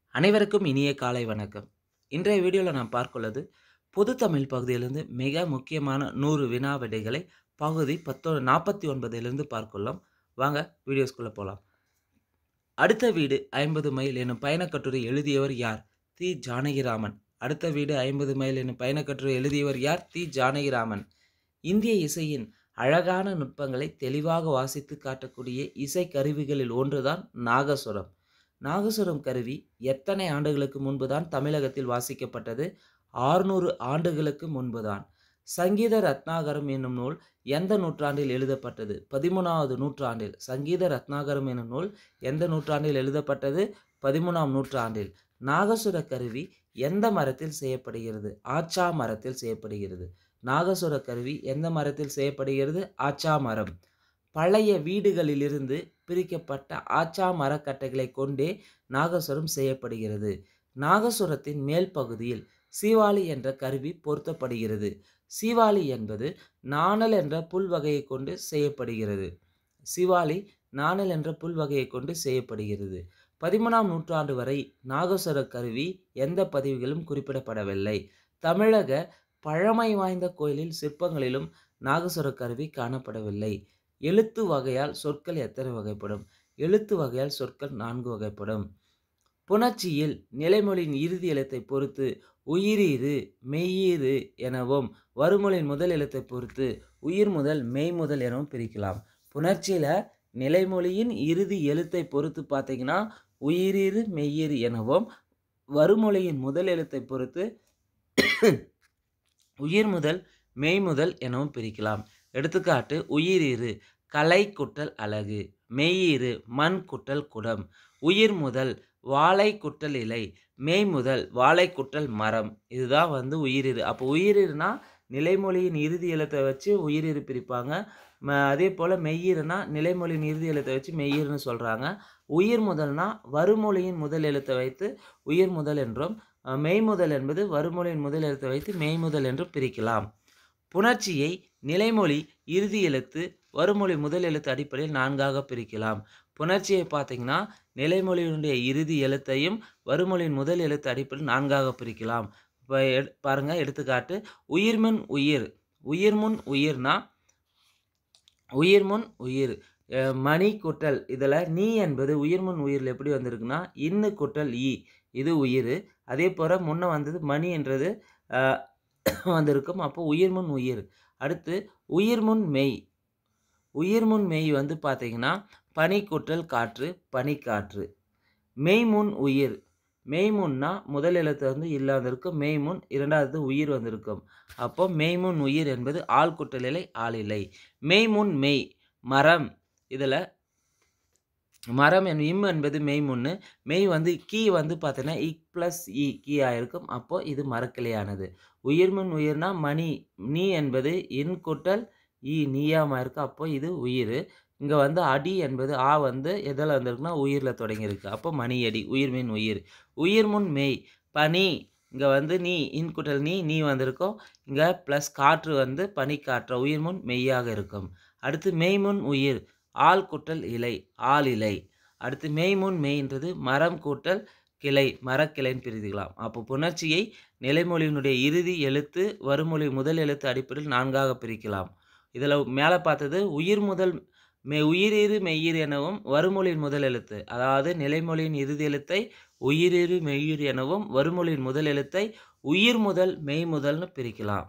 அனைவருக்கும் இனிய காலை வணக்கம் இன்றைய வீடியோவில் நான் பார்க்குள்ளது பொதுத்தமிழ் பகுதியிலிருந்து மிக முக்கியமான நூறு வினா விடைகளை பகுதி பத்தோ நாற்பத்தி ஒன்பதிலிருந்து பார்க்கலாம் வாங்க வீடியோஸ்குள்ளே போகலாம் அடுத்த வீடு ஐம்பது மைல் என்னும் பயணக்கட்டுரை எழுதியவர் யார் தி ஜானகிராமன் அடுத்த வீடு ஐம்பது மைல் என்னும் பயணக்கட்டுரை எழுதியவர் யார் தி ஜானகிராமன் இந்திய இசையின் அழகான நுட்பங்களை தெளிவாக வாசித்து காட்டக்கூடிய இசை கருவிகளில் ஒன்றுதான் நாகசுரம் நாகசுரம் கருவி எத்தனை ஆண்டுகளுக்கு முன்புதான் தமிழகத்தில் வாசிக்கப்பட்டது ஆறுநூறு ஆண்டுகளுக்கு முன்புதான் சங்கீத ரத்னாகரம் என்னும் நூல் எந்த நூற்றாண்டில் எழுதப்பட்டது பதிமூணாவது நூற்றாண்டில் சங்கீத ரத்னாகரம் என்னும் நூல் எந்த நூற்றாண்டில் எழுதப்பட்டது பதிமூணாம் நூற்றாண்டில் நாகசுர கருவி எந்த மரத்தில் செய்யப்படுகிறது ஆச்சா மரத்தில் செய்யப்படுகிறது நாகசுர கருவி எந்த மரத்தில் செய்யப்படுகிறது ஆச்சா மரம் பழைய வீடுகளிலிருந்து பிரிக்கப்பட்ட ஆச்சா மரக்கட்டைகளை கொண்டே நாகசுரம் செய்யப்படுகிறது நாகசுரத்தின் மேல் பகுதியில் சீவாளி என்ற கருவி பொருத்தப்படுகிறது சீவாளி என்பது நாணல் என்ற புல் வகையை கொண்டு செய்யப்படுகிறது சிவாலி நாணல் என்ற புல் வகையை கொண்டு செய்யப்படுகிறது பதிமூணாம் நூற்றாண்டு வரை நாகசுர கருவி எந்த பதிவுகளும் குறிப்பிடப்படவில்லை தமிழக பழமை வாய்ந்த கோயிலில் சிற்பங்களிலும் நாகசுர கருவி காணப்படவில்லை எழுத்து வகையால் சொற்கள் எத்தனை வகைப்படும் எழுத்து வகையால் சொற்கள் நான்கு வகைப்படும் புணர்ச்சியில் நிலைமொழியின் இறுதி எழுத்தை பொறுத்து உயிரீறு மெய்யீறு எனவும் வருமொழியின் முதல் எழுத்தை பொறுத்து உயிர் முதல் மெய் முதல் எனவும் பிரிக்கலாம் புணர்ச்சியில் நிலைமொழியின் இறுதி எழுத்தை பொறுத்து பார்த்தீங்கன்னா உயிரீறு மெய்யீறு எனவும் வருமொழியின் முதல் எழுத்தை பொறுத்து உயிர் முதல் மெய் முதல் எனவும் பிரிக்கலாம் எடுத்துக்காட்டு உயிரீறு கலை குட்டல் அழகு மெய்யீறு மண் குட்டல் குடம் உயிர் முதல் வாழை குட்டல் இலை மெய் முதல் வாழை குட்டல் மரம் இதுதான் வந்து உயிரிரு அப்போ உயிரிருனா நிலைமொழியின் இறுதி எழுத்தை வச்சு உயிரிரு பிரிப்பாங்க ம அதே போல் மெய்யிருனா நிலைமொழியின் இறுதி எழுத்தை வச்சு மெய்யிருன்னு சொல்கிறாங்க உயிர் முதல்னா வருமொழியின் முதல் எழுத்தை வைத்து உயிர் முதல் என்றும் மெய் முதல் என்பது வருமொழியின் முதல் எழுத்தை வைத்து மெய் முதல் என்றும் பிரிக்கலாம் புணர்ச்சியை நிலைமொழி இறுதி எழுத்து வருமொழி முதல் எழுத்து அடிப்படையில் நான்காக பிரிக்கலாம் புணர்ச்சியை பார்த்தீங்கன்னா நிலைமொழியினுடைய இறுதி எழுத்தையும் வருமொழியின் முதல் எழுத்து அடிப்படையில் நான்காக பிரிக்கலாம் இப்போ எடு பாருங்கள் எடுத்துக்காட்டு உயிர்முன் உயிர் உயிர்முன் உயிர்னா உயிர்முன் உயிர் மணி குட்டல் இதில் நீ என்பது உயிர்முன் உயிரில் எப்படி வந்திருக்குன்னா இன்னு குட்டல் ஈ இது உயிர் அதே போல் முன்னே வந்தது மணி என்றது வந்திருக்கும் அப்போ உயிர்முன் உயிர் அடுத்து உயிர்முன் மெய் உயிர்முன் மெய் வந்து பார்த்திங்கன்னா பனி குட்டல் காற்று பனிக்காற்று மெய்முன் உயிர் மெய்முன்னா முதல் எழுத்து வந்து இல்லாதிருக்கும் மெய்முன் இரண்டாவது உயிர் வந்திருக்கும் அப்போ மெய்முன் உயிர் என்பது ஆள் குட்டலிலை ஆளிலை மெய்முன் மெய் மரம் இதில் மரம் என் இம் என்பது மெய்முன்னு மெய் வந்து கீ வந்து பார்த்தீங்கன்னா இக் ப்ளஸ் இ கீ ஆயிருக்கும் அப்போது இது மரக்கிளையானது உயிர்முன் உயிர்னா மணி நீ என்பது இன் குட்டல் ஈ நீயாமல் இருக்கு அப்போ இது உயிர் இங்கே வந்து அடி என்பது ஆ வந்து எதில் வந்திருக்குன்னா உயிரில் தொடங்கியிருக்கு அப்போ மணியடி உயிர்மின் உயிர் உயிர்முன் மெய் பனி இங்கே வந்து நீ இன்குட்டல் நீ நீ வந்திருக்கோம் இங்கே ப்ளஸ் காற்று வந்து பனிக்காற்று உயிர்முன் மெய்யாக இருக்கும் அடுத்து மெய்முன் உயிர் ஆள் கூட்டல் இலை ஆள் இலை அடுத்து மெய்முன் மெய்ன்றது மரம் கூட்டல் கிளை மரக்கிளைன்னு பிரிதுக்கலாம் அப்போ புணர்ச்சியை நிலைமொழியினுடைய இறுதி எழுத்து வருமொழி முதல் எழுத்து அடிப்படையில் நான்காக பிரிக்கலாம் இதில் மேலே பார்த்தது உயிர் முதல் மெ உயிரிரு மெய்யிர் எனவும் வருமொழியின் முதல் எழுத்து அதாவது நிலைமொழியின் இறுதி எழுத்தை உயிரிரு மெய்யிர் எனவும் வருமொழியின் முதல் எழுத்தை உயிர் முதல் மெய் முதல்னு பிரிக்கலாம்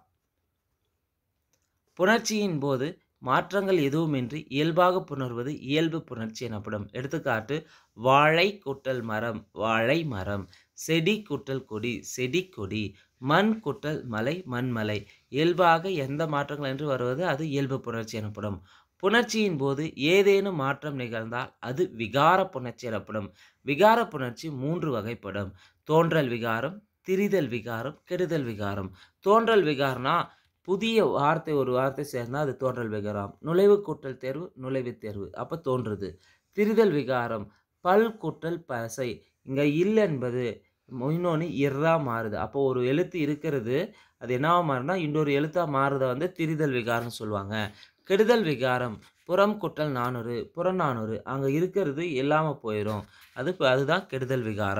புணர்ச்சியின் போது மாற்றங்கள் எதுவுமின்றி இயல்பாக புணர்வது இயல்பு புணர்ச்சி எனப்படும் எடுத்துக்காட்டு வாழை குட்டல் மரம் வாழை மரம் செடி குட்டல் கொடி செடி கொடி மண் குட்டல் மலை மண்மலை இயல்பாக எந்த மாற்றங்கள் என்று வருவது அது இயல்பு புணர்ச்சி எனப்படும் புணர்ச்சியின் போது ஏதேனும் மாற்றம் நிகழ்ந்தால் அது விகார புணர்ச்சி எனப்படும் விகார புணர்ச்சி மூன்று வகைப்படும் தோன்றல் விகாரம் திரிதல் விகாரம் கெடுதல் விகாரம் தோன்றல் விகாரம்னா புதிய வார்த்தை ஒரு வார்த்தை சேர்ந்தால் அது தோன்றல் விகாரம் நுழைவு கூட்டல் தேர்வு நுழைவு தேர்வு அப்போ தோன்றுது திரிதல் விகாரம் பல் கூட்டல் பசை இங்கே இல் என்பது இன்னொன்று இர்ரா மாறுது அப்போ ஒரு எழுத்து இருக்கிறது அது என்னவா மாறுனா இன்னொரு எழுத்தாக மாறுறத வந்து திரிதல் விகாரம்னு சொல்லுவாங்க கெடுதல் விகாரம் புறம் குட்டல் நானூறு புறநானூறு அங்கே இருக்கிறது இல்லாமல் போயிடும் அது அதுதான் கெடுதல் விகாரம் அப்போ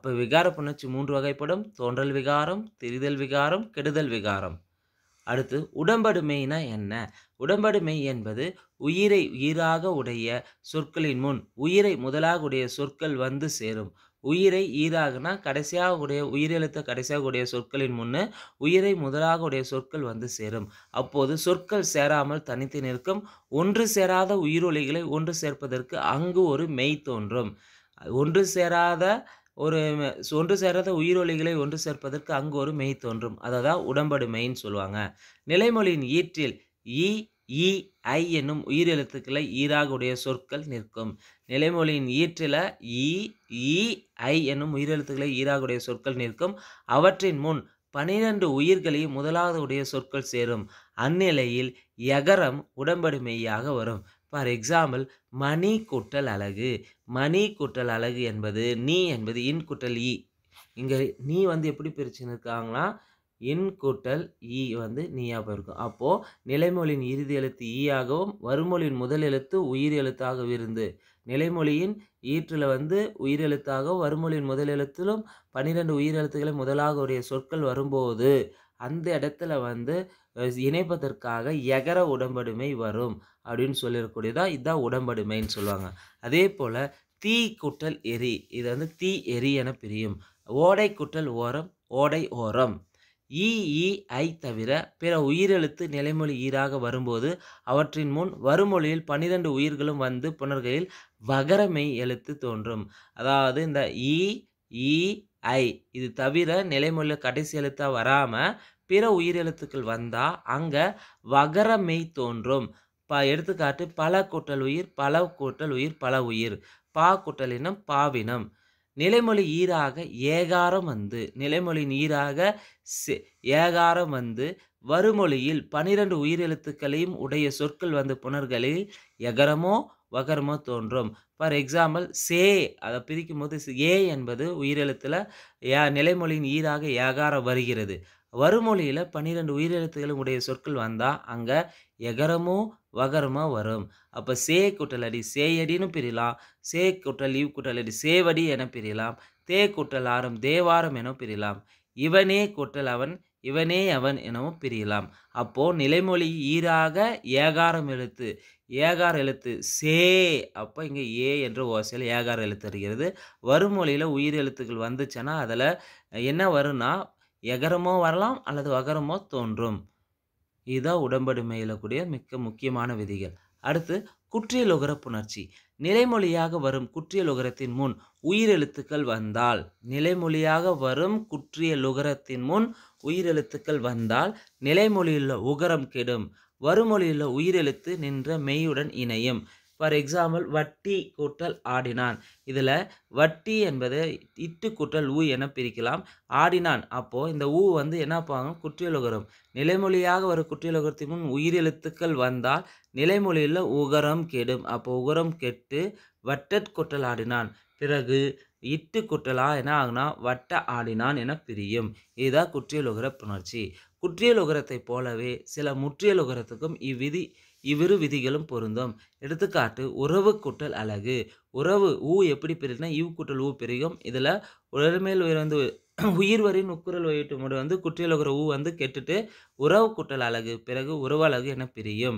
அப்போ விகார புணர்ச்சி மூன்று வகைப்படும் தோன்றல் விகாரம் திரிதல் விகாரம் கெடுதல் விகாரம் அடுத்து உடம்படுமைனா என்ன உடம்படுமை என்பது உயிரை உயிராக உடைய சொற்களின் முன் உயிரை முதலாக உடைய சொற்கள் வந்து சேரும் உயிரை ஈராகனா கடைசியாக உடைய உயிரெழுத்த கடைசியாக உடைய சொற்களின் முன்னே உயிரை முதலாக உடைய சொற்கள் வந்து சேரும் அப்போது சொற்கள் சேராமல் தனித்து நிற்கும் ஒன்று சேராத உயிரொலிகளை ஒன்று சேர்ப்பதற்கு அங்கு ஒரு மெய் தோன்றும் ஒன்று சேராத ஒரு ஒன்று சேராத உயிரொலிகளை ஒன்று சேர்ப்பதற்கு அங்கு ஒரு மெய் தோன்றும் அதை தான் உடம்படு மெய்ன்னு சொல்லுவாங்க நிலைமொழியின் ஈற்றில் ஈ ஈ ஐ என்னும் உயிரெழுத்துக்களை ஈராக உடைய சொற்கள் நிற்கும் நிலைமொழியின் ஈற்றில் ஈ ஈ ஐ என்னும் உயிரெழுத்துக்களை ஈராக உடைய சொற்கள் நிற்கும் அவற்றின் முன் பனிரெண்டு உயிர்களையும் முதலாவது உடைய சொற்கள் சேரும் அந்நிலையில் யகரம் உடம்படு மெய்யாக வரும் ஃபார் எக்ஸாம்பிள் மணி கூட்டல் அழகு மணி கூட்டல் அழகு என்பது நீ என்பது இன் கூட்டல் ஈ இங்கே நீ வந்து எப்படி பிரிச்சுன்னு இருக்காங்களா இன் கூட்டல் ஈ வந்து நீயாக இருக்கும் அப்போது நிலைமொழியின் இறுதி எழுத்து ஈயாகவும் வறுமொழியின் முதல் எழுத்து உயிர் எழுத்தாக இருந்து நிலைமொழியின் ஈற்றில் வந்து உயிரெழுத்தாகவும் வறுமொழியின் முதல் எழுத்திலும் பன்னிரெண்டு உயிரெழுத்துக்களை முதலாக உடைய சொற்கள் வரும்போது அந்த இடத்துல வந்து இணைப்பதற்காக எகர உடம்படுமை வரும் அப்படின்னு சொல்லியிருக்கூடியதா இதுதான் உடம்படுமைன்னு சொல்லுவாங்க அதே போல் தீ குட்டல் எரி இது வந்து தீ எரி என பிரியும் ஓடை குட்டல் ஓரம் ஓடை ஓரம் ஈ ஈ ஐ தவிர பிற உயிரெழுத்து நிலைமொழி ஈராக வரும்போது அவற்றின் முன் வருமொழியில் பன்னிரண்டு உயிர்களும் வந்து புணர்கையில் வகரமை எழுத்து தோன்றும் அதாவது இந்த ஈ ஈ ஐ இது தவிர நிலைமொழியில் கடைசி எழுத்தாக வராமல் பிற உயிரெழுத்துக்கள் வந்தால் அங்கே வகரமெய் தோன்றும் ப எடுத்துக்காட்டு பல கூட்டல் உயிர் பல கூட்டல் உயிர் பல உயிர் பா கூட்டலினம் பாவினம் நிலைமொழி ஈராக ஏகாரம் வந்து நிலைமொழியின் ஈராக செ ஏகாரம் வந்து வருமொழியில் பனிரெண்டு உயிரெழுத்துக்களையும் உடைய சொற்கள் வந்து புணர்களில் எகரமோ வகரமோ தோன்றும் ஃபார் எக்ஸாம்பிள் சே அதை பிரிக்கும் போது ஏ என்பது உயிரெழுத்தில் ஏ நிலைமொழியின் ஈராக ஏகாரம் வருகிறது வருமொழியில் பன்னிரெண்டு உயிரெழுத்துகளும் உடைய சொற்கள் வந்தால் அங்கே எகரமோ வகரமோ வரும் அப்போ சே குட்டலடி சேயடின்னு பிரியலாம் சே குட்டல் இவ் குட்டலடி சேவடி என பிரியலாம் தே குட்டல் ஆரம் தேவாரம் என பிரியலாம் இவனே குட்டல் அவன் இவனே அவன் எனவும் பிரியலாம் அப்போது நிலைமொழி ஈராக ஏகாரம் எழுத்து ஏகார எழுத்து சே அப்போ இங்கே ஏ என்ற ஓசையில் ஏகார எழுத்து வருகிறது வருமொழியில் உயிர் எழுத்துக்கள் வந்துச்சுன்னா அதில் என்ன வரும்னா எகரமோ வரலாம் அல்லது வகரமோ தோன்றும் இதுதான் உடம்படுமையில் கூடிய மிக்க முக்கியமான விதிகள் அடுத்து குற்றியலுகர புணர்ச்சி நிலைமொழியாக வரும் குற்றியலுகரத்தின் முன் உயிரெழுத்துக்கள் வந்தால் நிலைமொழியாக வரும் குற்றியலுகரத்தின் முன் உயிரெழுத்துக்கள் வந்தால் நிலைமொழியுள்ள உகரம் கெடும் வருமொழியுள்ள உயிரெழுத்து நின்ற மெய்யுடன் இணையும் ஃபார் எக்ஸாம்பிள் வட்டி கூட்டல் ஆடினான் இதில் வட்டி என்பது இட்டு கூட்டல் ஊ என பிரிக்கலாம் ஆடினான் அப்போது இந்த ஊ வந்து என்ன பாங்க குற்றியலுகரம் நிலைமொழியாக ஒரு குற்றியலுகரத்தின் முன் உயிரெழுத்துக்கள் வந்தால் நிலைமொழியில் உகரம் கெடும் அப்போ உகரம் கெட்டு வட்டட் குட்டல் ஆடினான் பிறகு இட்டு குட்டலா என்ன ஆகுனா வட்ட ஆடினான் என பிரியும் இதுதான் குற்றியலுகர புணர்ச்சி குற்றியலுகரத்தை போலவே சில முற்றியலுகரத்துக்கும் இவ்விதி இவ்விரு விதிகளும் பொருந்தும் எடுத்துக்காட்டு உறவு கூட்டல் அழகு உறவு ஊ எப்படி பிரினா இவ் கூட்டல் ஊ பிரியும் இதில் உடல்மேல் உயிர் வந்து உயிர் வரின் உக்குரல் வயிற்று முறை வந்து குற்றியலுகிற ஊ வந்து கெட்டுட்டு உறவு கூட்டல் அழகு பிறகு உறவழகு என பிரியும்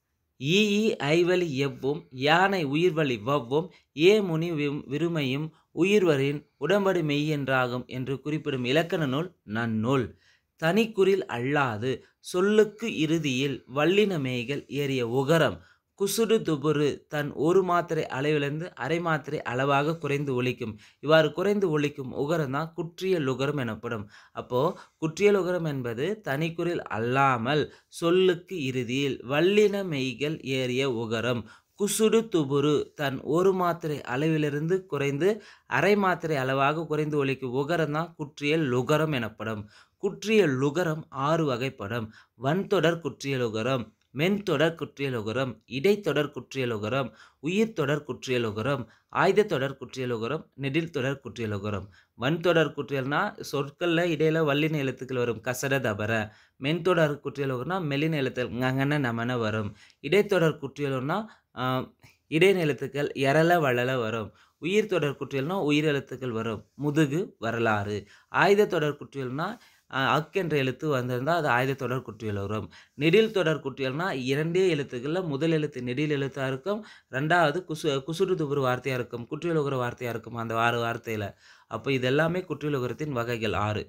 ஈ ஈ ஐவழி எவ்வும் யானை உயிர்வழி வவ்வும் ஏ முனி வி- விருமையும் உயிர்வரின் உடம்படி மெய் என்றாகும் என்று குறிப்பிடும் இலக்கண நூல் நன்னூல் தனிக்குறில் அல்லாது சொல்லுக்கு இறுதியில் வல்லினமேய்கள் ஏறிய உகரம் குசுடு துபுரு தன் ஒரு மாத்திரை அளவிலிருந்து அரை மாத்திரை அளவாக குறைந்து ஒலிக்கும் இவ்வாறு குறைந்து ஒலிக்கும் உகரம் தான் குற்றியல் உகரம் எனப்படும் அப்போது குற்றியல் உகரம் என்பது தனிக்குறில் அல்லாமல் சொல்லுக்கு இறுதியில் வல்லின மெய்கள் ஏறிய உகரம் குசுடு துபுரு தன் ஒரு மாத்திரை அளவிலிருந்து குறைந்து அரை மாத்திரை அளவாக குறைந்து ஒலிக்கும் உகரம் தான் குற்றியல் லுகரம் எனப்படும் குற்றியல் லுகரம் ஆறு வகைப்படும் வன்தொடர் குற்றியலுகரம் மென்தொடர் குற்றியலுகரம் இடைத்தொடர் குற்றியலுகரம் உயிர்த்தொடர் குற்றியலுகரம் ஆயுதத்தொடர் குற்றியலுகரம் நெடில் தொடர் குற்றியலுகரம் வன்தொடர் குற்றியல்னா சொற்களில் இடையில வல்லின எழுத்துக்கள் வரும் கசட தபர மென்தொடர் குற்றியலுகரம்னா மெல்லின எழுத்துக்கள் ngங்கன நமன வரும் இடைத்தொடர் குற்றியலுன்னா ஆஹ், இடைநிலத்துக்கள் எரல வளல வரும் உயிர் தொடர் குற்றியல்னா உயிரெழுத்துக்கள் வரும் முதுகு வரலாறு ஆயுத தொடர் குற்றியல்னா அஹ், அக் என்ற எழுத்து வந்திருந்தால் அது ஆயுத தொடர் குற்றியல் வரும் நெடில் தொடர் குற்றியல்னா இரண்டே எழுத்துக்களில் முதல் எழுத்து நெடில் எழுத்தாக இருக்கும் ரெண்டாவது குசு குசுறுதுபுறு வார்த்தையாக இருக்கும் குற்றியலுகிற வார்த்தையாக இருக்கும் அந்த ஆறு வார்த்தையில் அப்போ இது எல்லாமே குற்றியலுகரத்தின் வகைகள் ஆறு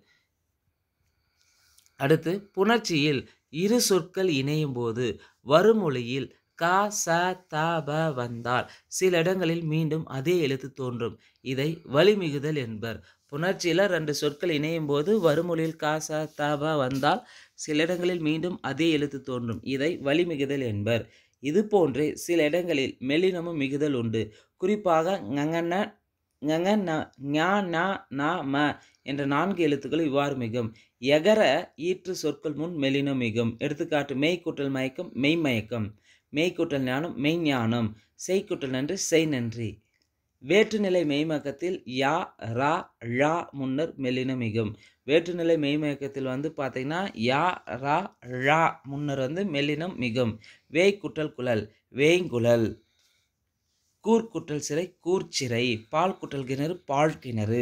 அடுத்து புணர்ச்சியில் இரு சொற்கள் இணையும் போது வருமொழியில் க ச த ப வந்தால் சில இடங்களில் மீண்டும் அதே எழுத்து தோன்றும் இதை வழிமிகுதல் என்பர் புணர்ச்சியில் ரெண்டு சொற்கள் இணையும் போது வருமொழியில் க ச த ப வந்தால் சில இடங்களில் மீண்டும் அதே எழுத்து தோன்றும் இதை வழிமிகுதல் என்பர் இது போன்றே சில இடங்களில் மெல்லினமும் மிகுதல் உண்டு குறிப்பாக ஞங்கன ஞங்க ந ஞா நா நா ம என்ற நான்கு எழுத்துக்கள் இவ்வாறு மிகும் எகர ஈற்று சொற்கள் முன் மெலினம் மிகும் எடுத்துக்காட்டு மெய்க்கூட்டல் மயக்கம் மெய்மயக்கம் மெய்க்கூட்டல் ஞானம் மெய்ஞானம் செய்குட்டல் நன்றி செய் நன்றி வேற்றுநிலை மெய்மயக்கத்தில் யா ரா ழா முன்னர் மெல்லினம் மிகும் வேற்றுநிலை மெய்மயக்கத்தில் வந்து பார்த்தீங்கன்னா யா ரா ழா முன்னர் வந்து மெல்லினம் மிகும் வேய் குட்டல் குழல் வேய்குழல் கூர்க்குட்டல் சிறை கூர்ச்சிறை பால் குட்டல் கிணறு பால் கிணறு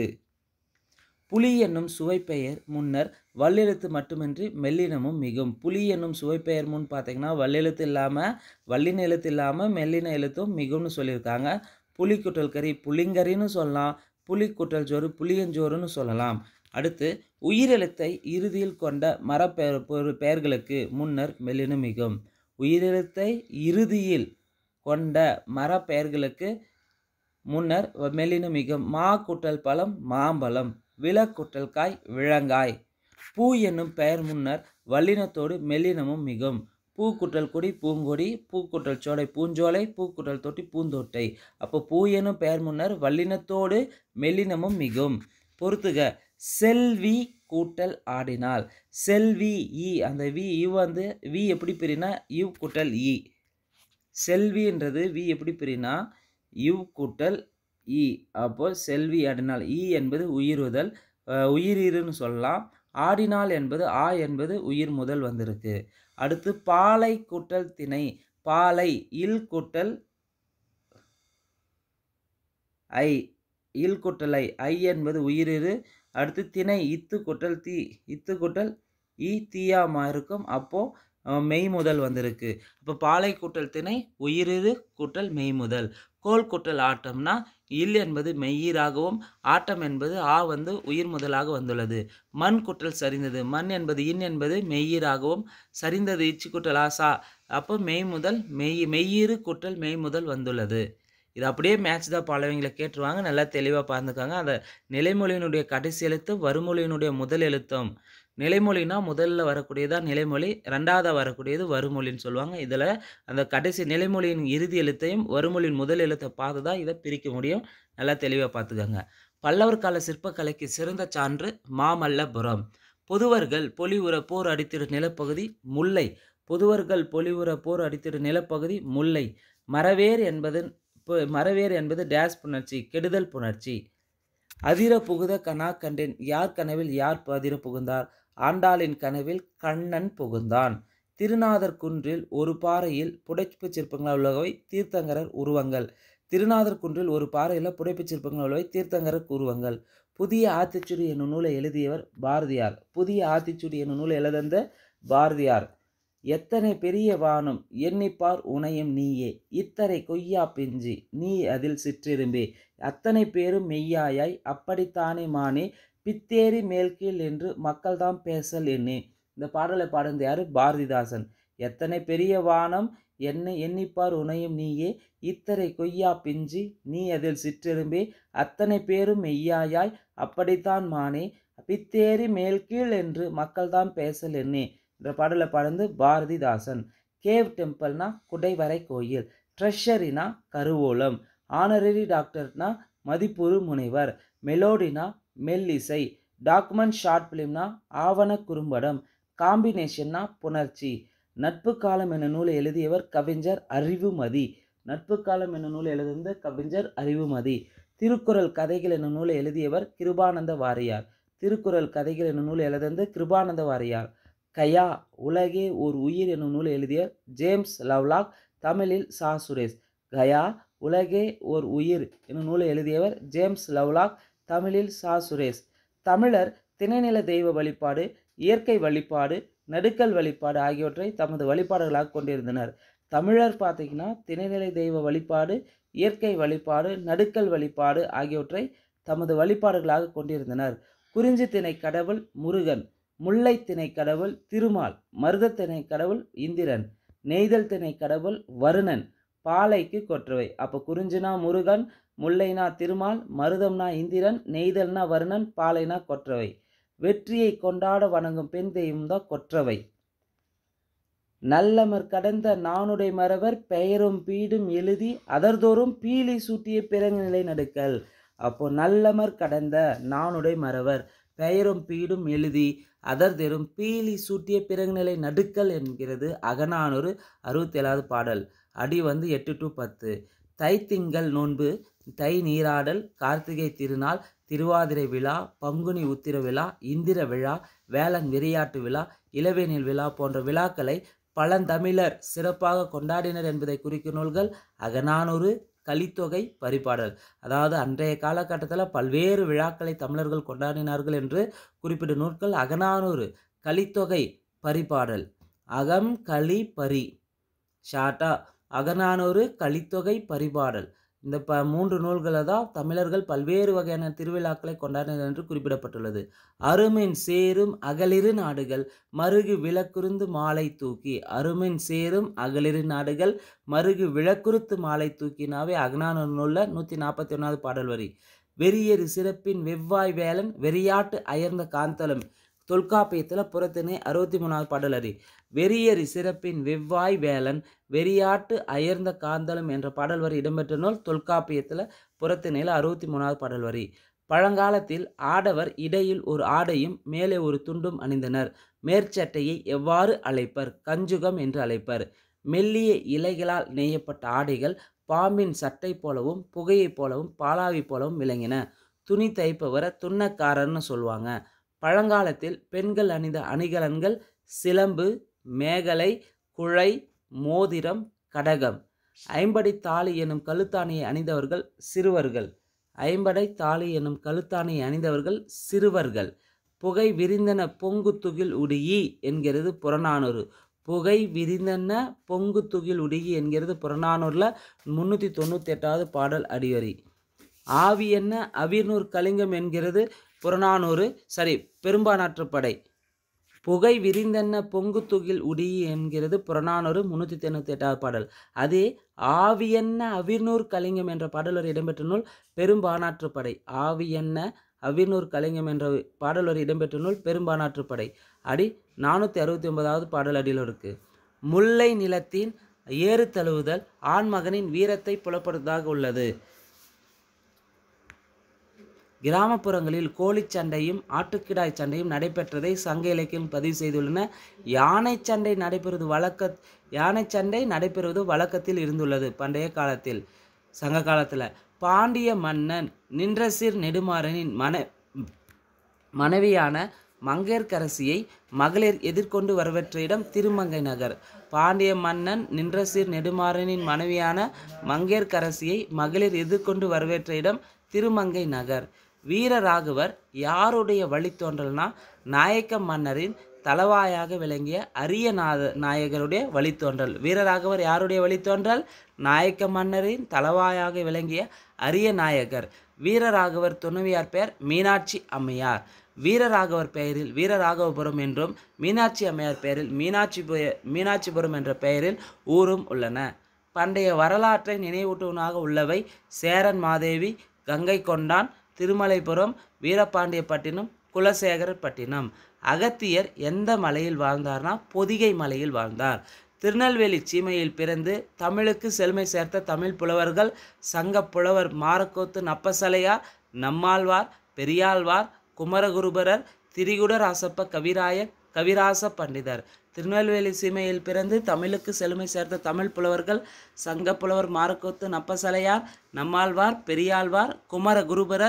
புலி என்னும் சுவைப்பெயர் முன்னர் வல்லெழுத்து மட்டுமின்றி மெல்லினமும் மிகும் புலி என்னும் சுவைப்பெயர் முன் பார்த்தீங்கன்னா வல்லெழுத்து இல்லாமல் வல்லின எழுத்து இல்லாமல் மெல்லின எழுத்தும் மிகும்னு சொல்லியிருக்காங்க புலிக்குட்டல் கறி புளிங்கறின்னு சொல்லலாம் புலிக்குட்டல் ஜோறு புளியஞ்சோறுன்னு சொல்லலாம் அடுத்து உயிரெழுத்தை இறுதியில் கொண்ட மரப்பெயர் பொரு- பெயர்களுக்கு முன்னர் மெல்லினம் மிகும் உயிரெழுத்தை இறுதியில் கொண்ட மரப்பெயர்களுக்கு முன்னர் மெல்லினம் மிகும் மா குட்டல் பழம் மாம்பழம் விளக்குட்டல் காய் விளங்காய் பூ என்னும் பெயர் முன்னர் வல்லினத்தோடு மெல்லினமும் மிகும் பூக்குட்டல் கொடி பூங்கொடி பூக்குட்டல் சோலை பூஞ்சோலை பூக்குட்டல் தொட்டி பூந்தொட்டை அப்போ பூ என்னும் பெயர் முன்னர் வல்லினத்தோடு மெல்லினமும் மிகும் பொறுத்துக செல்வி கூட்டல் ஆடினாள் செல்வி ஈ அந்த வி இவ் வந்து வி எப்படி பிரினா இவ் கூட்டல் ஈ செல்வின்றது வி எப்படி பிரினா இவ் கூட்டல் இ அப்போ செல்வி ஆடினாள் ஈ என்பது உயிருதல் அஹ், உயிரிருன்னு சொல்லலாம் ஆடினாள் என்பது ஆ என்பது உயிர் முதல் வந்திருக்கு அடுத்து பாலை கூட்டல் திணை பாலை இல் கூட்டல் ஐ இல் கூட்டல் ஐ ஐ என்பது உயிரிரு அடுத்து திணை இத்து கூட்டல் தீ இத்து கூட்டல் ஈ தீயாமா இருக்கும் அப்போது மெய் முதல் வந்திருக்கு இப்போ பாலை கூட்டல் திணை உயிரிரு கூட்டல் மெய் முதல் கோல் கூட்டல் ஆட்டம்னா இல் என்பது மெய்யீராகவும் ஆட்டம் என்பது ஆ வந்து உயிர் முதலாக வந்துள்ளது மண் குட்டல் சரிந்தது மண் என்பது இன் என்பது மெய்யீராகவும் சரிந்தது இச்சு குட்டல் ஆசா அப்போ மெய் முதல் மெய் மெய்யீறு குட்டல் மெய் முதல் வந்துள்ளது இது அப்படியே மேட்ச் தான் பலவங்களை கேட்டுருவாங்க நல்லா தெளிவாக பார்த்துக்காங்க அந்த நிலைமொழியினுடைய கடைசி எழுத்து வருமொழியினுடைய முதல் எழுத்தும் நிலைமொழினா முதல்ல வரக்கூடியதான் நிலைமொழி ரெண்டாவதாக வரக்கூடியது வருமொழின்னு சொல்லுவாங்க இதில் அந்த கடைசி நிலைமொழியின் இறுதி எழுத்தையும் வருமொழியின் முதல் எழுத்தை பார்த்து தான் இதை பிரிக்க முடியும் நல்லா தெளிவாக பார்த்துக்கோங்க பல்லவர் கால சிற்பக்கலைக்கு சிறந்த சான்று மாமல்லபுரம் பொதுவர்கள் பொலிவுற போர் அடித்திடும் நிலப்பகுதி முல்லை பொதுவர்கள் பொலிவுற போர் அடித்திடும் நிலப்பகுதி முல்லை மரவேர் என்பது பு- மரவேர் என்பது டேஸ் புணர்ச்சி கெடுதல் புணர்ச்சி அதிர புகுத கனா கண்டேன் யார் கனவில் யார் அதிர புகுந்தார் ஆண்டாளின் கனவில் கண்ணன் புகுந்தான் திருநாதர் குன்றில் ஒரு பாறையில் புடைப்புச் சிற்பங்களால் உள்ளவை தீர்த்தங்கரர் உருவங்கள் திருநாதர் குன்றில் ஒரு பாறையில் புடைப்புச் சிற்பங்கள் உள்ளவை தீர்த்தங்கரர் உருவங்கள் புதிய ஆத்திச்சுடி என்னும் நூலை எழுதியவர் பாரதியார் புதிய ஆத்திச்சுடி என்னும் நூலை எழுதந்த பாரதியார் எத்தனை பெரிய வானம் எண்ணிப்பார் உனையும் நீயே இத்தனை கொய்யா பிஞ்சி நீ அதில் சிற்றிரும்பே அத்தனை பேரும் மெய்யாயாய் அப்படித்தானே மானே பித்தேரி மேல்கீழ் என்று மக்கள்தாம் பேசல் என்னே இந்த பாடலை பாடுந்த யாரு பாரதிதாசன் எத்தனை பெரிய வானம் என்னை எண்ணிப்பார் உனையும் நீயே இத்தனை கொய்யா பிஞ்சி நீ அதில் சிற்றெரும்பே அத்தனை பேரும் மெய்யாயாய் அப்படித்தான் மானே பித்தேரி மேல்கீழ் என்று மக்கள்தான் பேசல் என்னே என்ற பாடலை பாடுந்து பாரதிதாசன் கேவ் டெம்பிள்னா குடைவரை கோயில் ட்ரெஷரினா கருவூலம் ஆனரரி டாக்டர்னா மதிப்புறு முனைவர் மெலோடினா மெல்லிசை டாக்குமெண்ட் ஷார்ட் ஃபிலிம்னா ஆவண குறும்படம் காம்பினேஷன்னா புணர்ச்சி நட்பு காலம் என்ற நூலை எழுதியவர் கவிஞர் அறிவுமதி நட்பு காலம் என்ற நூலை எழுதிய கவிஞர் அறிவுமதி திருக்குறள் கதைகள் என்னும் நூலை எழுதியவர் கிருபானந்த வாரியார் திருக்குறள் கதைகள் என்னும் நூலை எழுதியது கிருபானந்த வாரியார் கயா உலகே ஓர் உயிர் என்னும் நூலை எழுதிய ஜேம்ஸ் லவ்லாக் தமிழில் சா சுரேஷ் கயா உலகே ஓர் உயிர் என்னும் நூலை எழுதியவர் ஜேம்ஸ் லவ்லாக் தமிழில் சா சுரேஷ் தமிழர் திணைநில தெய்வ வழிபாடு இயற்கை வழிபாடு நடுக்கல் வழிபாடு ஆகியவற்றை தமது வழிபாடுகளாக கொண்டிருந்தனர் தமிழர் பார்த்திங்கன்னா திணைநிலை தெய்வ வழிபாடு இயற்கை வழிபாடு நடுக்கல் வழிபாடு ஆகியவற்றை தமது வழிபாடுகளாக கொண்டிருந்தனர் குறிஞ்சி திணை கடவுள் முருகன் முல்லை திணை கடவுள் திருமால் மருத திணை கடவுள் இந்திரன் நெய்தல் திணை கடவுள் வருணன் பாலைக்கு கொற்றவை அப்போ குறிஞ்சினா முருகன் முல்லைனா திருமால் மருதம்னா இந்திரன் நெய்தல்னா வருணன் பாலைனா கொற்றவை வெற்றியை கொண்டாட வணங்கும் பெண் தெய்வம் தான் கொற்றவை நல்லமர் கடந்த நானுடை மறவர் பெயரும் பீடும் எழுதி அதர்தோறும் பீலி சூட்டிய பிறநிலை நடுக்கல் அப்போ நல்லமர் கடந்த நானுடை மறவர் பெயரும் பீடும் எழுதி அதர்தெரும் பீலி சூட்டிய பிறகுநிலை நடுக்கல் என்கிறது அகநானூறு அறுபத்தேழாவது பாடல் அடி வந்து எட்டு டு பத்து தைத்திங்கள் நோன்பு தை நீராடல் கார்த்திகை திருநாள் திருவாதிரை விழா பங்குனி உத்திர விழா இந்திர விழா வேலன் விளையாட்டு விழா இளவேனில் விழா போன்ற விழாக்களை பழந்தமிழர் சிறப்பாக கொண்டாடினர் என்பதை குறிக்கும் நூல்கள் அகநானூறு கலித்தொகை பரிபாடல் அதாவது அன்றைய காலகட்டத்தில் பல்வேறு விழாக்களை தமிழர்கள் கொண்டாடினார்கள் என்று குறிப்பிடும் நூல்கள் அகநானூறு கலித்தொகை பரிபாடல் அகம் களி பரி ஷாட்டா அகநானூறு கலித்தொகை பரிபாடல் இந்த ப மூன்று நூல்களை தான் தமிழர்கள் பல்வேறு வகையான திருவிழாக்களை கொண்டாடினர் என்று குறிப்பிடப்பட்டுள்ளது அருமின் சேரும் அகலிரு நாடுகள் மருகு விளக்குருந்து மாலை தூக்கி அருமின் சேரும் அகலிரு நாடுகள் மருகு விளக்குறுத்து மாலை தூக்கினாவே அகநானூறு நூலில் நூற்றி நாற்பத்தி ஒன்றாவது பாடல் வரி வெறியரு சிறப்பின் வெவ்வாய் வேலன் வெறியாட்டு அயர்ந்த காந்தலம் தொல்காப்பியத்தில் புறத்தினே அறுபத்தி மூணாவது பாடல் அடி வெறியரி சிறப்பின் வெவ்வாய் வேலன் வெறியாட்டு அயர்ந்த காந்தலம் என்ற பாடல் வரி இடம்பெற்ற நூல் தொல்காப்பியத்தில் புறத்திணையில் அறுபத்தி மூணாவது பாடல் வரி பழங்காலத்தில் ஆடவர் இடையில் ஒரு ஆடையும் மேலே ஒரு துண்டும் அணிந்தனர் மேற்சட்டையை எவ்வாறு அழைப்பர் கஞ்சுகம் என்று அழைப்பர் மெல்லிய இலைகளால் நெய்யப்பட்ட ஆடைகள் பாம்பின் சட்டை போலவும் புகையைப் போலவும் பாலாவி போலவும் விளங்கின துணி தைப்பவரை துண்ணக்காரர்னு சொல்லுவாங்க பழங்காலத்தில் பெண்கள் அணிந்த அணிகலன்கள் சிலம்பு மேகலை குழை மோதிரம் கடகம் ஐம்படை தாலி எனும் கழுத்தாணியை அணிந்தவர்கள் சிறுவர்கள் ஐம்படை தாலி எனும் கழுத்தாணியை அணிந்தவர்கள் சிறுவர்கள் புகை விரிந்தன பொங்கு துகில் உடியி என்கிறது புறநானூறு புகை விரிந்தன பொங்கு துகில் உடியி என்கிறது புறநானூரில் முந்நூற்றி தொண்ணூற்றி எட்டாவது பாடல் அடிவரி ஆவி என்ன அவிர்நூர் கலிங்கம் என்கிறது புறநானூறு சரி பெரும்பானாற்றுப்படை புகை விரிந்தென்ன பொங்கு துகில் உடி என்கிறது புறநானூறு முந்நூற்றி தொண்ணூற்றி எட்டாவது பாடல் அதே ஆவியன்ன அவிர்நூர் கலிங்கம் என்ற பாடல் ஒரு இடம்பெற்ற நூல் பெரும்பானாற்றுப்படை ஆவியன்ன அவிர்நூர் கலிங்கம் என்ற பாடல் ஒரு இடம்பெற்ற நூல் பெரும்பானாற்றுப்படை அடி நானூற்றி அறுபத்தி ஒன்பதாவது பாடல் அடியில் இருக்கு முல்லை நிலத்தின் ஏறு தழுவுதல் ஆண்மகனின் வீரத்தை புலப்படுவதாக உள்ளது கிராமப்புறங்களில் கோழிச் சண்டையும் ஆட்டுக்கிடாய் சண்டையும் நடைபெற்றதை சங்க இலக்கியம் பதிவு செய்துள்ளன யானை சண்டை நடைபெறுவது வழக்க யானை சண்டை நடைபெறுவது வழக்கத்தில் இருந்துள்ளது பண்டைய காலத்தில் சங்க காலத்தில் பாண்டிய மன்னன் நின்றசீர் நெடுமாறனின் மன மனைவியான மங்கையர்க்கரசியை மகளிர் எதிர்கொண்டு வரவேற்ற இடம் திருமங்கை நகர் பாண்டிய மன்னன் நின்றசீர் நெடுமாறனின் மனைவியான மங்கையர்க்கரசியை மகளிர் எதிர்கொண்டு வரவேற்ற இடம் திருமங்கை நகர் வீரராகவர் யாருடைய வழித்தோன்றல்னா நாயக்க மன்னரின் தலவாயாக விளங்கிய அரியநாத நாயகருடைய வழித்தோன்றல் வீரராகவர் யாருடைய வழித்தோன்றல் நாயக்க மன்னரின் தலவாயாக விளங்கிய அரிய நாயகர் வீரராகவர் துணைவியார் பெயர் மீனாட்சி அம்மையார் வீரராகவர் பெயரில் வீரராகவபுரம் என்றும் மீனாட்சி அம்மையார் பெயரில் மீனாட்சி மீனாட்சிபுரம் என்ற பெயரில் ஊரும் உள்ளன பண்டைய வரலாற்றை நினைவூட்டுவனாக உள்ளவை சேரன் மாதேவி கங்கை கொண்டான் திருமலைபுரம் வீரபாண்டியப்பட்டினம் குலசேகரப்பட்டினம் அகத்தியர் எந்த மலையில் வாழ்ந்தார்னா பொதிகை மலையில் வாழ்ந்தார் திருநெல்வேலி சீமையில் பிறந்து தமிழுக்கு செழுமை சேர்த்த தமிழ் புலவர்கள் சங்க புலவர் மாரக்கோத்து நப்பசலையார் நம்மாழ்வார் பெரியாழ்வார் குமரகுருபரர் திரிகுடராசப்ப கவிராயர் கவிராச பண்டிதர் திருநெல்வேலி சீமையில் பிறந்து தமிழுக்கு செழுமை சேர்த்த தமிழ் புலவர்கள் சங்க புலவர் மாரக்கோத்து நப்பசலையார் நம்மாழ்வார் பெரியாழ்வார் குமரகுருபரர்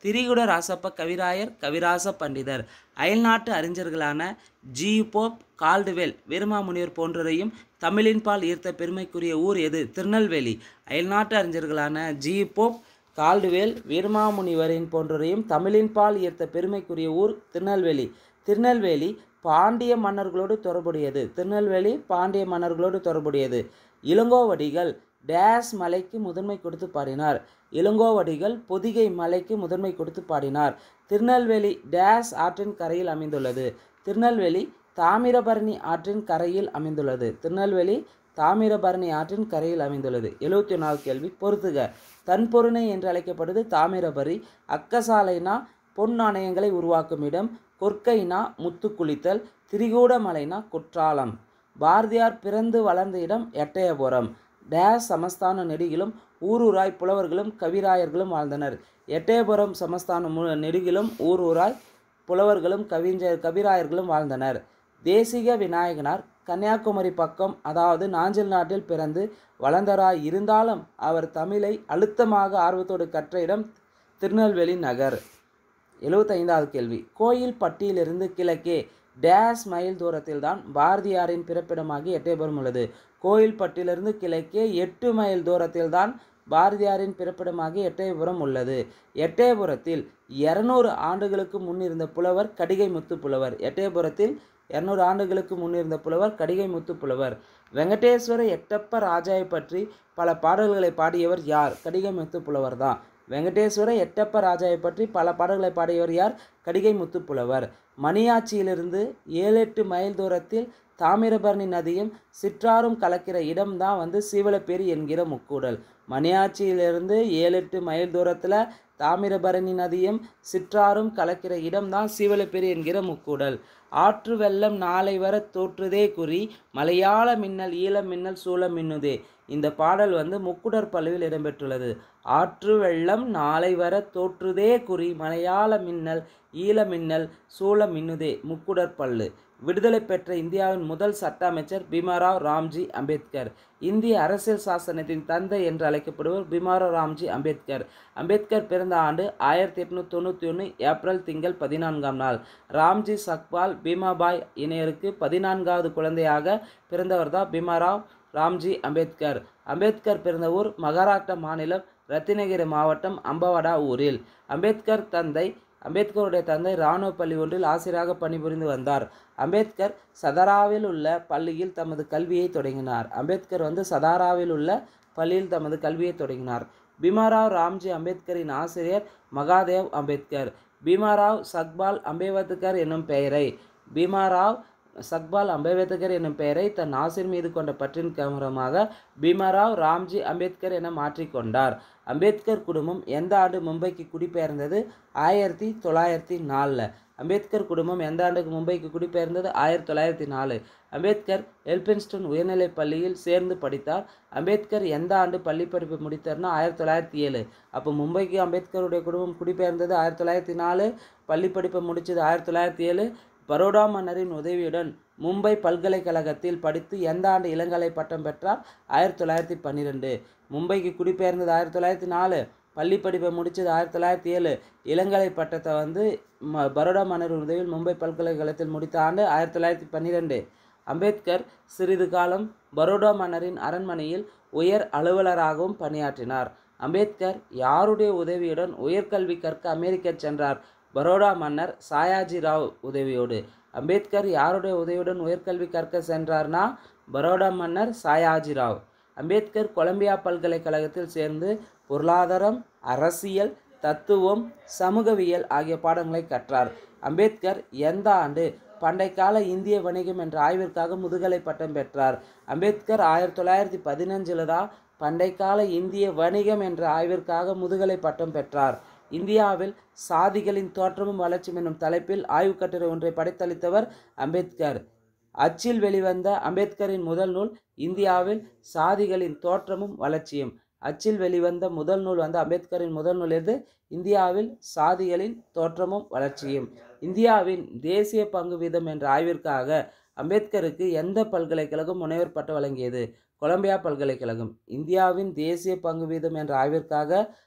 திரிகுட ராசப்ப கவிராயர் கவிராச பண்டிதர் அயல்நாட்டு அறிஞர்களான ஜி போப் கால்டுவெல் வீரமாமுனிவர் போன்றோரையும் தமிழின் பால் ஈர்த்த பெருமைக்குரிய ஊர் எது திருநெல்வேலி அயல்நாட்டு அறிஞர்களான ஜி போப் கால்டுவேல் வீரமாமுனிவரின் போன்றோரையும் தமிழின் பால் ஈர்த்த பெருமைக்குரிய ஊர் திருநெல்வேலி திருநெல்வேலி பாண்டிய மன்னர்களோடு தொடர்புடையது திருநெல்வேலி பாண்டிய மன்னர்களோடு தொடர்புடையது இளங்கோவடிகள் டேஸ் மலைக்கு முதன்மை கொடுத்து பாடினார் இளங்கோவடிகள் பொதிகை மலைக்கு முதன்மை கொடுத்து பாடினார் திருநெல்வேலி டேஸ் ஆற்றின் கரையில் அமைந்துள்ளது திருநெல்வேலி தாமிரபரணி ஆற்றின் கரையில் அமைந்துள்ளது திருநெல்வேலி தாமிரபரணி ஆற்றின் கரையில் அமைந்துள்ளது எழுபத்தி ஒன்றாவது கேள்வி பொறுத்துக தன்பொருணை என்று அழைக்கப்படுவது தாமிரபரி அக்கசாலைனா பொன் நாணயங்களை உருவாக்கும் இடம் கொற்கைனா முத்து குளித்தல் திரிகூடமலைனா குற்றாலம் பாரதியார் பிறந்து வளர்ந்த இடம் எட்டயபுரம் டேஸ் சமஸ்தான நெடுகிலும் ஊரூராய் புலவர்களும் கவிராயர்களும் வாழ்ந்தனர் எட்டயபுரம் சமஸ்தான மு நெடுகிலும் ஊரூராய் புலவர்களும் கவிஞர் கவிராயர்களும் வாழ்ந்தனர் தேசிக விநாயகனார் கன்னியாகுமரி பக்கம் அதாவது நாஞ்சில் நாட்டில் பிறந்து வளர்ந்தராய் இருந்தாலும் அவர் தமிழை அழுத்தமாக ஆர்வத்தோடு கற்ற இடம் திருநெல்வேலி நகர் எழுபத்தைந்தாவது கேள்வி கோயில் பட்டியிலிருந்து கிழக்கே டேஸ் மைல் தூரத்தில்தான் பாரதியாரின் பிறப்பிடமாகி எட்டயபுரம் உள்ளது கோயில்பட்டிலிருந்து கிழக்கே எட்டு மைல் தூரத்தில்தான் பாரதியாரின் பிறப்பிடமாகி எட்டயபுரம் உள்ளது எட்டயபுரத்தில் இருநூறு ஆண்டுகளுக்கு முன் இருந்த புலவர் கடிகை முத்து புலவர் எட்டயபுரத்தில் இருநூறு ஆண்டுகளுக்கு முன் இருந்த புலவர் கடிகை முத்து புலவர் வெங்கடேஸ்வர எட்டப்ப ராஜாவை பற்றி பல பாடல்களை பாடியவர் யார் கடிகை முத்து புலவர் தான் வெங்கடேஸ்வர எட்டப்ப ராஜாவை பற்றி பல பாடல்களை பாடியவர் யார் கடிகை முத்து புலவர் மணியாச்சியிலிருந்து ஏழு எட்டு மைல் தூரத்தில் தாமிரபரணி நதியும் சிற்றாரும் கலக்கிற இடம்தான் வந்து சீவலப்பேரி என்கிற முக்கூடல் மணியாச்சியிலிருந்து ஏழு எட்டு மைல் தூரத்தில் தாமிரபரணி நதியும் சிற்றாரும் கலக்கிற இடம்தான் சீவலப்பேரி என்கிற முக்கூடல் ஆற்று வெள்ளம் நாளை வர தோற்றுதே குறி மலையாள மின்னல் ஈழ மின்னல் சூழ மின்னுதே இந்த பாடல் வந்து முக்குடர் பல்லுவில் இடம்பெற்றுள்ளது ஆற்று வெள்ளம் நாளை வர தோற்றுதே குறி மலையாள மின்னல் ஈழ மின்னல் சூழ மின்னுதே முக்குடர் பல்லு விடுதலை பெற்ற இந்தியாவின் முதல் சட்ட அமைச்சர் பீமாராவ் ராம்ஜி அம்பேத்கர் இந்திய அரசியல் சாசனத்தின் தந்தை என்று அழைக்கப்படுவர் பீமாராவ் ராம்ஜி அம்பேத்கர் அம்பேத்கர் பிறந்த ஆண்டு ஆயிரத்தி எட்நூத்தி தொண்ணூற்றி ஒன்று ஏப்ரல் திங்கள் பதினான்காம் நாள் ராம்ஜி சக்பால் பீமாபாய் இணையருக்கு பதினான்காவது குழந்தையாக பிறந்தவர் தான் பீமாராவ் ராம்ஜி அம்பேத்கர் அம்பேத்கர் பிறந்த ஊர் மகாராஷ்டிரா மாநிலம் ரத்தினகிரி மாவட்டம் அம்பவாடா ஊரில் அம்பேத்கர் தந்தை அம்பேத்கருடைய தந்தை இராணுவ பள்ளி ஒன்றில் ஆசிரியராக பணிபுரிந்து வந்தார் அம்பேத்கர் சதாராவில் உள்ள பள்ளியில் தமது கல்வியை தொடங்கினார் அம்பேத்கர் வந்து சதாராவில் உள்ள பள்ளியில் தமது கல்வியை தொடங்கினார் பீமாராவ் ராம்ஜி அம்பேத்கரின் ஆசிரியர் மகாதேவ் அம்பேத்கர் பீமாராவ் சக்பால் அம்பேத்கர் என்னும் பெயரை பீமாராவ் சக்பால் அம்பேத்கர் என்னும் பெயரை தன் ஆசிர் மீது கொண்ட பற்றின் காரணமாக பீமாராவ் ராம்ஜி அம்பேத்கர் என மாற்றிக்கொண்டார் அம்பேத்கர் குடும்பம் எந்த ஆண்டு மும்பைக்கு குடிபெயர்ந்தது ஆயிரத்தி தொள்ளாயிரத்தி நாலில் அம்பேத்கர் குடும்பம் எந்த ஆண்டுக்கு மும்பைக்கு குடிபெயர்ந்தது ஆயிரத்தி தொள்ளாயிரத்தி நாலு அம்பேத்கர் எல்பின்ஸ்டன் உயர்நிலைப் பள்ளியில் சேர்ந்து படித்தார் அம்பேத்கர் எந்த ஆண்டு பள்ளி படிப்பு முடித்தார்னா ஆயிரத்தி தொள்ளாயிரத்தி ஏழு அப்போ மும்பைக்கு அம்பேத்கருடைய குடும்பம் குடிபெயர்ந்தது ஆயிரத்தி தொள்ளாயிரத்தி நாலு பள்ளி படிப்பை முடித்தது ஆயிரத்தி தொள்ளாயிரத்தி ஏழு பரோடா மன்னரின் உதவியுடன் மும்பை பல்கலைக்கழகத்தில் படித்து எந்த ஆண்டு இளங்கலை பட்டம் பெற்றார் ஆயிரத்தி தொள்ளாயிரத்தி பன்னிரெண்டு மும்பைக்கு குடிபெயர்ந்தது ஆயிரத்தி தொள்ளாயிரத்தி நாலு பள்ளி படிப்பை முடித்தது ஆயிரத்தி தொள்ளாயிரத்தி ஏழு இளங்கலை பட்டத்தை வந்து ம பரோடா மன்னரின் உதவியில் மும்பை பல்கலைக்கழகத்தில் முடித்த ஆண்டு ஆயிரத்தி தொள்ளாயிரத்தி பன்னிரெண்டு அம்பேத்கர் சிறிது காலம் பரோடா மன்னரின் அரண்மனையில் உயர் அலுவலராகவும் பணியாற்றினார் அம்பேத்கர் யாருடைய உதவியுடன் உயர்கல்வி கற்க அமெரிக்கா சென்றார் பரோடா மன்னர் சாயாஜி ராவ் உதவியோடு அம்பேத்கர் யாருடைய உதவியுடன் உயர்கல்வி கற்க சென்றார்னா பரோடா மன்னர் சாயாஜி ராவ் அம்பேத்கர் கொலம்பியா பல்கலைக்கழகத்தில் சேர்ந்து பொருளாதாரம் அரசியல் தத்துவம் சமூகவியல் ஆகிய பாடங்களை கற்றார் அம்பேத்கர் எந்த ஆண்டு பண்டைக்கால இந்திய வணிகம் என்ற ஆய்விற்காக முதுகலை பட்டம் பெற்றார் அம்பேத்கர் ஆயிரத்தி தொள்ளாயிரத்தி பதினஞ்சில் தான் பண்டைக்கால இந்திய வணிகம் என்ற ஆய்விற்காக முதுகலை பட்டம் பெற்றார் இந்தியாவில் சாதிகளின் தோற்றமும் வளர்ச்சியும் என்னும் தலைப்பில் ஆய்வுக் கட்டுரை ஒன்றை படைத்தளித்தவர் அம்பேத்கர் அச்சில் வெளிவந்த அம்பேத்கரின் முதல் நூல் இந்தியாவில் சாதிகளின் தோற்றமும் வளர்ச்சியும் அச்சில் வெளிவந்த முதல் நூல் வந்து அம்பேத்கரின் முதல் நூல் எது இந்தியாவில் சாதிகளின் தோற்றமும் வளர்ச்சியும் இந்தியாவின் தேசிய பங்கு வீதம் என்ற ஆய்விற்காக அம்பேத்கருக்கு எந்த பல்கலைக்கழகம் முனைவர் பட்டம் வழங்கியது கொலம்பியா பல்கலைக்கழகம் இந்தியாவின் தேசிய பங்கு வீதம் என்ற ஆய்விற்காக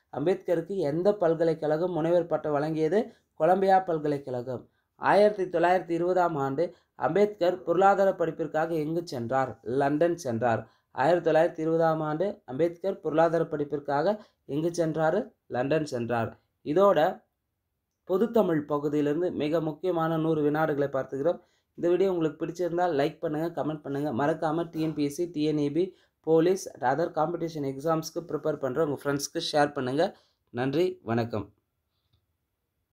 அம்பேத்கருக்கு எந்த பல்கலைக்கழகம் முனைவர் பட்டம் வழங்கியது கொலம்பியா பல்கலைக்கழகம் ஆயிரத்தி தொள்ளாயிரத்தி இருபதாம் ஆண்டு அம்பேத்கர் பொருளாதார படிப்பிற்காக எங்கு சென்றார் லண்டன் சென்றார் ஆயிரத்தி தொள்ளாயிரத்தி இருபதாம் ஆண்டு அம்பேத்கர் பொருளாதார படிப்பிற்காக எங்கு சென்றார் லண்டன் சென்றார் இதோட பொதுத்தமிழ் பகுதியிலிருந்து மிக முக்கியமான நூறு வினாடுகளை பார்த்துக்கிறோம் இந்த வீடியோ உங்களுக்கு பிடிச்சிருந்தால் லைக் பண்ணுங்கள் கமெண்ட் பண்ணுங்கள் மறக்காமல் TNPSC TNEB police other competition எக்ஸாம்ஸ்க்கு ப்ரிப்பேர் பண்ணுற உங்கள் ஃப்ரெண்ட்ஸ்க்கு ஷேர் பண்ணுங்கள் நன்றி வணக்கம்